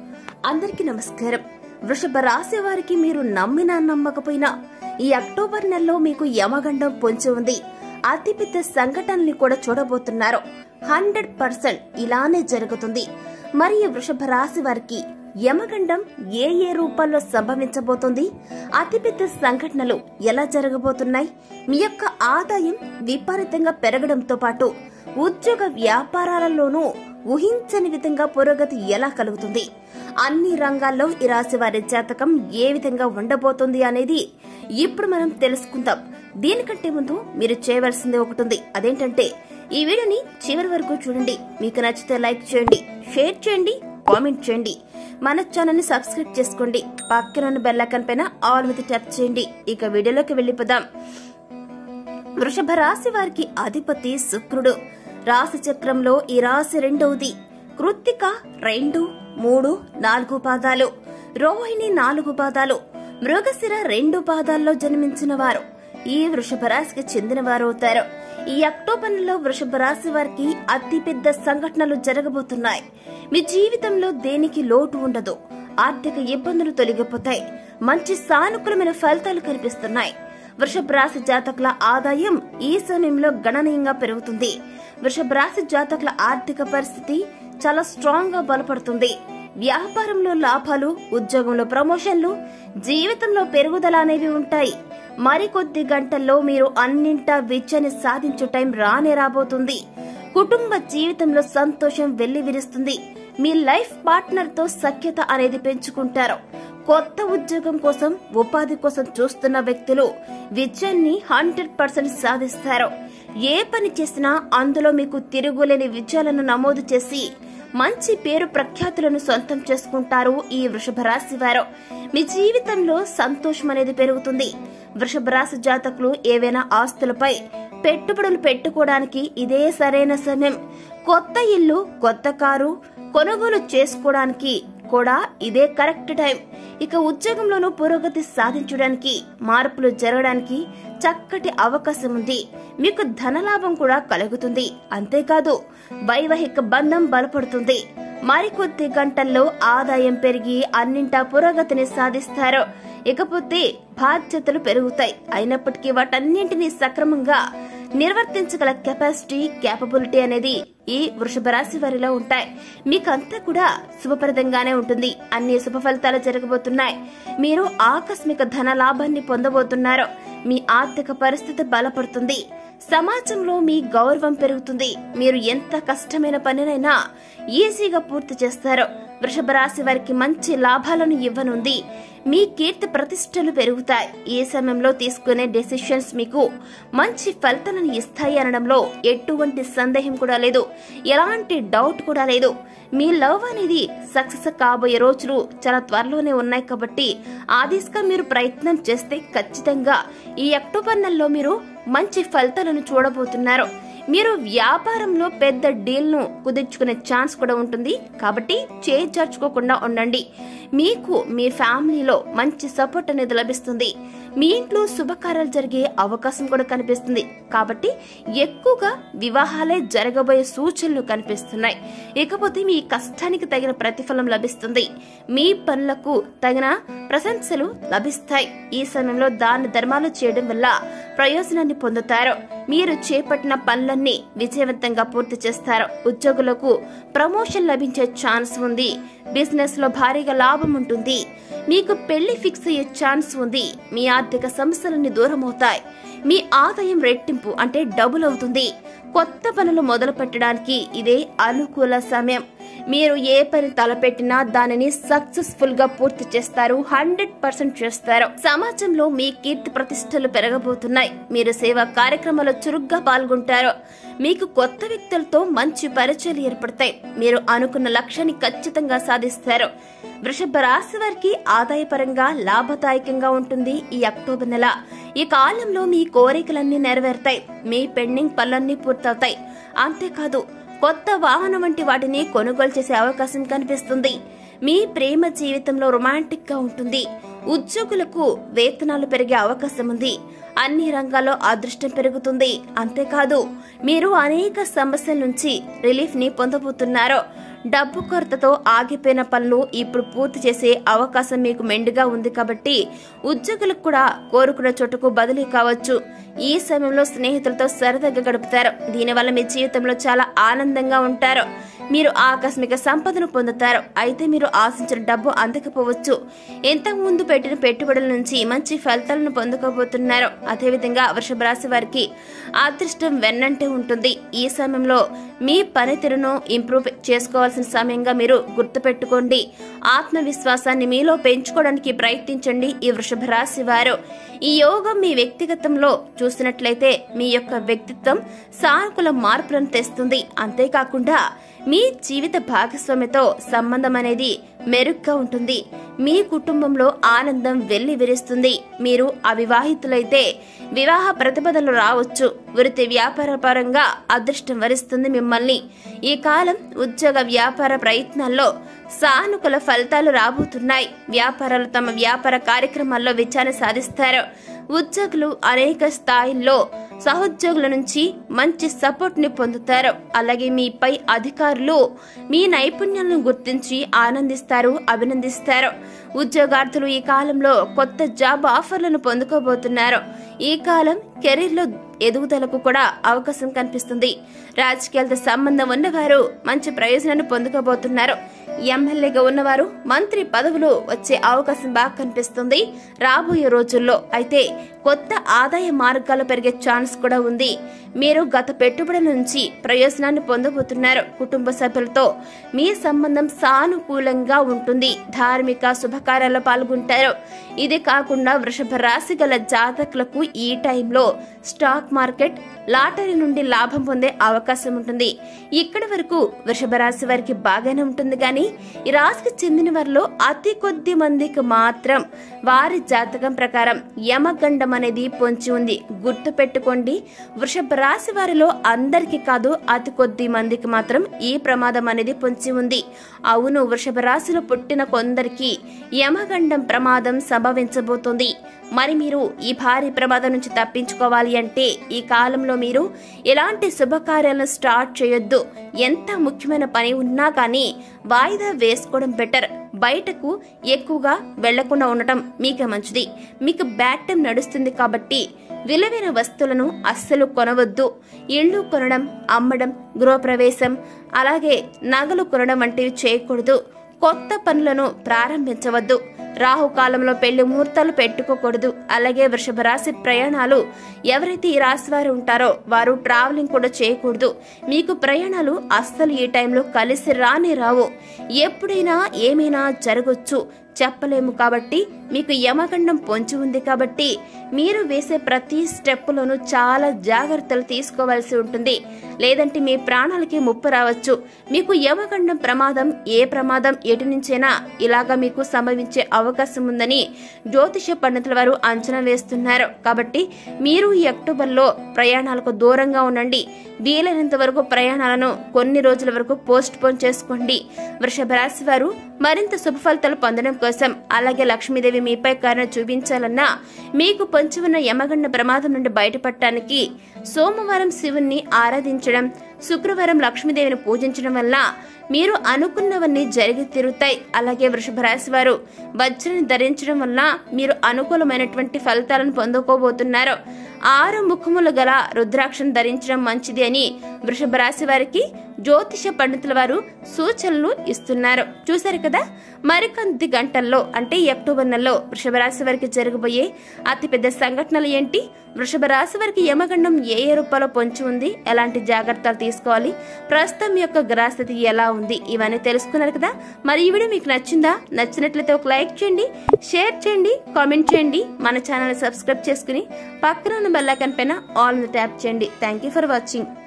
అందరికీ నమస్కారం వృషభ రాశి వారికి మీరు నమ్మినా నమ్మకపోయినా ఈ అక్టోబర్ నెలలో మీకు యమగండం పొంచి ఉంది అతిపెద్ద సంఘటనల్ని కూడా చూడబోతున్నారు హండ్రెడ్ పర్సెంట్ ఇలానే జరుగుతుంది మరి ఈ వృషభ రాశి వారికి యమగండం ఏ ఏ రూపాల్లో సంభవించబోతుంది అతిపెద్ద సంఘటనలు ఎలా జరగబోతున్నాయి మీ యొక్క ఆదాయం విపరీతంగా పెరగడంతో పాటు ఉద్యోగ వ్యాపారాలలోనూ ఊహించని విధంగా పురోగతి ఎలా కలుగుతుంది అన్ని రంగాల్లో ఈ రాశి వారి జాతకం ఏ విధంగా ఉండబోతుంది అనేది ఇప్పుడు మనం తెలుసుకుందాం దీనికంటే ముందు మీరు చేయవలసింది ఒకటి ఉంది అదేంటంటే ఈ వీడియోని చివరి వరకు చూడండి మీకు నచ్చితే లైక్ చేయండి షేర్ చేయండి కామెంట్ చేయండి మన ఛానల్ ని సబ్స్క్రైబ్ చేసుకోండి పక్కన ఉన్న బెల్ ఐకాన్ పైన ఆల్ మీద ట్యాప్ చేయండి ఇక వీడియోలోకి వెళ్ళిపోదాం వృషభ రాశి వారికి అధిపతి శుక్రుడు రాశి చక్రంలో ఈ రాశి రెండవది కృత్తిక రెండు మూడు నాలుగు పాదాలు రోహిణి నాలుగు పాదాలు మృగశిర రెండు పాదాల్లో జన్మించిన వారు ఈ వృషభ రాశికి చెందిన వారు అవుతారు ఈ అక్టోబర్ నెలలో వృషభ రాశి వారికి అతిపెద్ద సంఘటనలు జరగబోతున్నాయి మీ జీవితంలో దేనికి లోటు ఉండదు ఆర్థిక ఇబ్బందులు తొలగిపోతాయి మంచి సానుకూలమైన ఫలితాలు కనిపిస్తున్నాయి వృషభ రాశి జాతకుల ఆదాయం ఈ సమయంలో గణనీయంగా పెరుగుతుంది వృషభ రాశి జాతకుల ఆర్థిక పరిస్థితి చాలా స్ట్రాంగ్ గా బలపడుతుంది వ్యాపారంలో లాభాలు ఉద్యోగంలో ప్రమోషన్లు జీవితంలో పెరుగుదల అనేవి ఉంటాయి మరికొద్ది గంటల్లో మీరు అన్నింటా విజయాన్ని సాధించే టైం రానే రాబోతుంది కుటుంబ జీవితంలో సంతోషం వెళ్లి విరుస్తుంది మీ లైఫ్ పార్ట్నర్ తో సఖ్యత అనేది పెంచుకుంటారు కొత్త ఉద్యోగం కోసం ఉపాధి కోసం చూస్తున్న వ్యక్తులు విజయాన్ని హండ్రెడ్ పర్సెంట్ సాధిస్తారు ఏ పని చేసినా అందులో మీకు తిరుగులేని విజయాలను నమోదు చేసి మంచి పేరు ప్రఖ్యాతులను సొంతం చేసుకుంటారు ఈ వృషభ రాశి వారు మీ జీవితంలో సంతోషం అనేది పెరుగుతుంది వృషభ రాశి జాతకులు ఏవైనా ఆస్తులపై పెట్టుబడులు పెట్టుకోవడానికి ఇదే సరైన సమయం కొత్త ఇల్లు కొత్త కారు కొనుగోలు చేసుకోవడానికి కూడా ఇదే కరెక్ట్ టైం ఇక ఉద్యోగంలోనూ పురోగతి సాధించడానికి మార్పులు జరగడానికి చక్కటి అవకాశం ఉంది మీకు ధనలాభం కూడా కలుగుతుంది అంతేకాదు వైవాహిక బంధం బలపడుతుంది మరికొద్ది గంటల్లో ఆదాయం పెరిగి అన్నింటా పురోగతిని సాధిస్తారు ఇకపోతే బాధ్యతలు పెరుగుతాయి అయినప్పటికీ వాటన్నింటినీ సక్రమంగా నిర్వర్తించగల కెపాసిటీ క్యాపబిలిటీ అనేది ఈ వృషభ రాశి వారిలో ఉంటాయి మీకంతా కూడా శుభప్రదంగానే ఉంటుంది అన్ని శుభ ఫలితాలు జరగబోతున్నాయి మీరు ఆకస్మిక ధన లాభాన్ని పొందబోతున్నారు మీ ఆర్థిక పరిస్థితి బలపడుతుంది సమాజంలో మీ గౌరవం పెరుగుతుంది మీరు ఎంత కష్టమైన పనినైనా ఈజీగా పూర్తి చేస్తారు వృషభ రాశి వారికి మంచి లాభాలను ఇవ్వనుంది మీ కీర్తి ప్రతిష్టలు పెరుగుతాయి ఈ సమయంలో తీసుకునే డెసిషన్స్ మీకు మంచి ఫలితాలను ఇస్తాయి అనడంలో ఎటువంటి సందేహం కూడా లేదు ఎలాంటి డౌట్ కూడా లేదు మీ లవ్ అనేది సక్సెస్ కాబోయే రోజులు చాలా త్వరలోనే ఉన్నాయి కాబట్టి ఆ దిశగా మీరు ప్రయత్నం చేస్తే ఖచ్చితంగా ఈ అక్టోబర్ నెలలో మీరు మంచి ఫలితాలను చూడబోతున్నారు మీరు వ్యాపారంలో పెద్ద డీల్ ను కుదుర్చుకునే ఛాన్స్ కూడా ఉంటుంది కాబట్టి చేజార్చుకోకుండా ఉండండి మీకు మీ ఫ్యామిలీలో మంచి సపోర్ట్ అనేది లభిస్తుంది మీ ఇంట్లో శుభకార్యాలు జరిగే అవకాశం కూడా కనిపిస్తుంది కాబట్టి ఎక్కువగా వివాహాలే జరగబోయే సూచనలు కనిపిస్తున్నాయి ఇకపోతే మీ కష్టానికి తగిన ప్రతిఫలం లభిస్తుంది మీ పనులకు తగిన ప్రశంసలు లభిస్తాయి ఈ సమయంలో దాన ధర్మాలు చేయడం వల్ల ప్రయోజనాన్ని పొందుతారు మీరు చేపట్టిన పనులన్నీ విజయవంతంగా పూర్తి చేస్తారు ఉద్యోగులకు ప్రమోషన్ లభించే ఛాన్స్ ఉంది బిజినెస్ లో భారీగా లాభం ఉంటుంది మీకు పెళ్లి ఫిక్స్ అయ్యే ఛాన్స్ ఉంది మీ ఆర్థిక సమస్యలన్నీ దూరం అవుతాయి మీ ఆదాయం రెట్టింపు అంటే డబుల్ అవుతుంది కొత్త పనులు మొదలు పెట్టడానికి ఇదే అనుకూల సమయం మీరు ఏ పని తలపెట్టినా దానిని సక్సెస్ఫుల్ గా పూర్తి చేస్తారు హండ్రెడ్ పర్సెంట్ చేస్తారు సమాజంలో మీ కీర్తి ప్రతిష్టలు పెరగబోతున్నాయి మీరు సేవా కార్యక్రమాల్లో చురుగ్గా పాల్గొంటారు మీకు కొత్త వ్యక్తులతో మంచి పరిచయాలు ఏర్పడతాయి మీరు అనుకున్న లక్ష్యాన్ని ఖచ్చితంగా సాధిస్తారు వృషభ రాశి వారికి ఆదాయపరంగా లాభదాయకంగా ఉంటుంది ఈ అక్టోబర్ నెల ఈ కాలంలో మీ కోరికలన్నీ నెరవేరుతాయి మీ పెండింగ్ పనులన్నీ పూర్తవుతాయి అంతేకాదు కొత్త వాహనం వంటి వాటిని కొనుగోలు చేసే అవకాశం కనిపిస్తుంది మీ ప్రేమ జీవితంలో రొమాంటిక్ గా ఉంటుంది ఉద్యోగులకు వేతనాలు పెరిగే అవకాశం ఉంది అన్ని రంగాల్లో అదృష్టం పెరుగుతుంది అంతేకాదు మీరు అనేక సమస్యల నుంచి రిలీఫ్ ని పొందబోతున్నారు డబ్బు కొరతతో ఆగిపోయిన పనులు ఇప్పుడు పూర్తి చేసే అవకాశం మీకు మెండుగా ఉంది కాబట్టి ఉద్యోగులకు కూడా కోరుకున్న చోటుకు బదిలీ కావచ్చు ఈ సమయంలో స్నేహితులతో సరదాగా గడుపుతారు దీనివల్ల మీ జీవితంలో చాలా ఆనందంగా ఉంటారు మీరు ఆకస్మిక సంపదను పొందుతారు అయితే మీరు ఆశించిన డబ్బు అందకపోవచ్చు ఇంతకు ముందు పెట్టిన పెట్టుబడుల నుంచి మంచి ఫలితాలను పొందుకోబోతున్నారు అదేవిధంగా వృషభ రాశి వారికి అదృష్టం వెన్నంటే ఉంటుంది ఈ సమయంలో మీ పనితీరును ఇంప్రూవ్ చేసుకోవాల్సిన సమయంగా మీరు గుర్తుపెట్టుకోండి ఆత్మవిశ్వాసాన్ని మీలో పెంచుకోవడానికి ప్రయత్నించండి ఈ వృషభ రాశి వారు ఈ యోగం మీ వ్యక్తిగతంలో చూసినట్లయితే మీ యొక్క వ్యక్తిత్వం సానుకూల మార్పులను తెస్తుంది అంతేకాకుండా మీ జీవిత భాగస్వామితో సంబంధం అనేది మెరుగ్గా ఉంటుంది మీ కుటుంబంలో ఆనందం వెళ్లి విరుస్తుంది మీరు అవివాహితులైతే వివాహ ప్రతిపదలు రావచ్చు వృత్తి వ్యాపార పరంగా అదృష్టం వరిస్తుంది మిమ్మల్ని ఈ కాలం ఉద్యోగ వ్యాపార ప్రయత్నాల్లో సానుకూల ఫలితాలు రాబోతున్నాయి వ్యాపారాలు తమ వ్యాపార కార్యక్రమాల్లో విజయాన్ని సాధిస్తారు ఉద్యోగులు అనేక స్థాయిల్లో సహోద్యోగుల నుంచి మంచి సపోర్ట్ ని పొందుతారు అలాగే మీపై అధికారులు మీ నైపుణ్యాలను గుర్తించి ఆనందిస్తారు అభినందిస్తారు ఉద్యోగార్థులు ఈ కాలంలో కొత్త జాబ్ ఆఫర్లను పొందుకోబోతున్నారు ఈ కాలం కెరీర్ లో ఎదుగుదలకు కూడా అవకాశం కనిపిస్తుంది రాజకీయాలతో సంబంధం ఉన్నవారు మంచి ప్రయోజనాన్ని పొందుకోబోతున్నారు ఎమ్మెల్యేగా ఉన్నవారు మంత్రి పదవులు వచ్చే అవకాశం బాగా కనిపిస్తుంది రాబోయే రోజుల్లో అయితే కొత్త ఆదాయ మార్గాలు పెరిగే ఛాన్స్ కూడా ఉంది మీరు గత పెట్టుబడుల నుంచి ప్రయోజనాన్ని పొందబోతున్నారు కుటుంబ సభ్యులతో మీ సంబంధం సానుకూలంగా ఉంటుంది ధార్మిక శుభకార్యాల్లో పాల్గొంటారు ఇది కాకుండా వృషభ రాశి గల జాతకులకు ఈ టైంలో స్టాక్ మార్కెట్ లాటరీ నుండి లాభం పొందే అవకాశం ఉంటుంది ఇక్కడి వరకు వృషభ రాశి వారికి బాగానే ఉంటుంది కానీ ఈ రాశికి చెందిన వారిలో అతి కొద్ది మందికి మాత్రం వారి జాతకం ప్రకారం యమగండం అనేది పొంచి ఉంది గుర్తు పెట్టుకోండి వృషభ రాశి వారిలో అందరికీ కాదు అతి కొద్ది మందికి మాత్రం ఈ ప్రమాదం అనేది పొంచి ఉంది అవును వృషభ రాశిలో పుట్టిన కొందరికి యమగండం ప్రమాదం సంభవించబోతోంది మరి మీరు ఈ భారీ ప్రమాదం నుంచి తప్పించుకోవాలి అంటే ఈ కాలంలో మీరు ఎలాంటి శుభకార్యాలను స్టార్ట్ చేయొద్దు ఎంత ముఖ్యమైన పని ఉన్నా కానీ వాయిదా వేసుకోవడం బెటర్ బయటకు ఎక్కువగా వెళ్లకుండా ఉండటం మీకే మంచిది మీకు బ్యాడ్ టైం నడుస్తుంది కాబట్టి విలువైన వస్తువులను అస్సలు కొనవద్దు ఇళ్ళు కొనడం అమ్మడం గృహప్రవేశం అలాగే నగలు కొనడం వంటివి చేయకూడదు కొత్త పనులను ప్రారంభించవద్దు రాహుకాలంలో పెళ్లి ముహూర్తాలు పెట్టుకోకూడదు అలాగే వృషభ రాశి ప్రయాణాలు ఎవరైతే ఈ రాశి వారు ఉంటారో వారు ట్రావెలింగ్ కూడా చేయకూడదు మీకు ప్రయాణాలు అస్సలు ఈ టైంలో కలిసి రాని రావు ఎప్పుడైనా ఏమైనా జరగొచ్చు చెప్పలేము కాబట్టి మీకు యమగండం పొంచి ఉంది కాబట్టి మీరు వేసే ప్రతి స్టెప్పులోనూ చాలా జాగ్రత్తలు తీసుకోవాల్సి ఉంటుంది లేదంటే మీ ప్రాణాలకి ముప్పు రావచ్చు మీకు యమగండం ప్రమాదం ఏ ప్రమాదం ఎటు నుంచైనా ఇలాగా మీకు సంభవించే అవకాశం ఉందని జ్యోతిష పండితుల వారు అంచనా వేస్తున్నారు కాబట్టి మీరు ఈ అక్టోబర్లో ప్రయాణాలకు దూరంగా ఉండండి వీలైనంత వరకు ప్రయాణాలను కొన్ని రోజుల వరకు పోస్ట్ పోన్ చేసుకోండి వృషభ రాశి వారు మరింత శుభ ఫలితాలు పొందడం కోసం అలాగే లక్ష్మీదేవి మీపై కరుణ చూపించాలన్నా మీకు పొంచి ఉన్న యమగండ ప్రమాదం నుండి బయటపడటానికి సోమవారం శివుణ్ణి ఆరాధించడం శుక్రవారం లక్ష్మీదేవిని పూజించడం వల్ల మీరు అనుకున్నవన్నీ జరిగి తీరుతాయి అలాగే వృషభ రాశి వారు వజ్రాన్ని ధరించడం వల్ల మీరు అనుకూలమైనటువంటి ఫలితాలను పొందుకోబోతున్నారు ఆరు ముఖములు గల రుద్రాక్షను ధరించడం మంచిది అని వృషభ రాశి వారికి జ్యోతిష పండితుల వారు సూచనలు ఇస్తున్నారు చూశారు కదా మరికొద్ది గంటల్లో అంటే ఈ అక్టోబర్ నెలలో వృషభ రాశి వారికి జరగబోయే అతిపెద్ద సంఘటనలు ఏంటి వృషభ రాశి వారికి యమగండం ఏ ఏ రూపాలో పొంచి ఉంది ఎలాంటి జాగ్రత్తలు తీసుకోవాలి ప్రస్తుతం మీ యొక్క గ్రహస్థితి ఎలా ఉంది ఇవన్నీ తెలుసుకున్నారు కదా మరి ఈ వీడియో మీకు నచ్చిందా నచ్చినట్లయితే ఒక లైక్ చేయండి షేర్ చేయండి కామెంట్ చేయండి మన ఛానల్ సబ్స్క్రైబ్ చేసుకుని పక్కన ఉన్న బెల్ ఐకాన్ పైన ఆల్ ట్యాప్ చేయండి థ్యాంక్ యూ ఫర్ వాచింగ్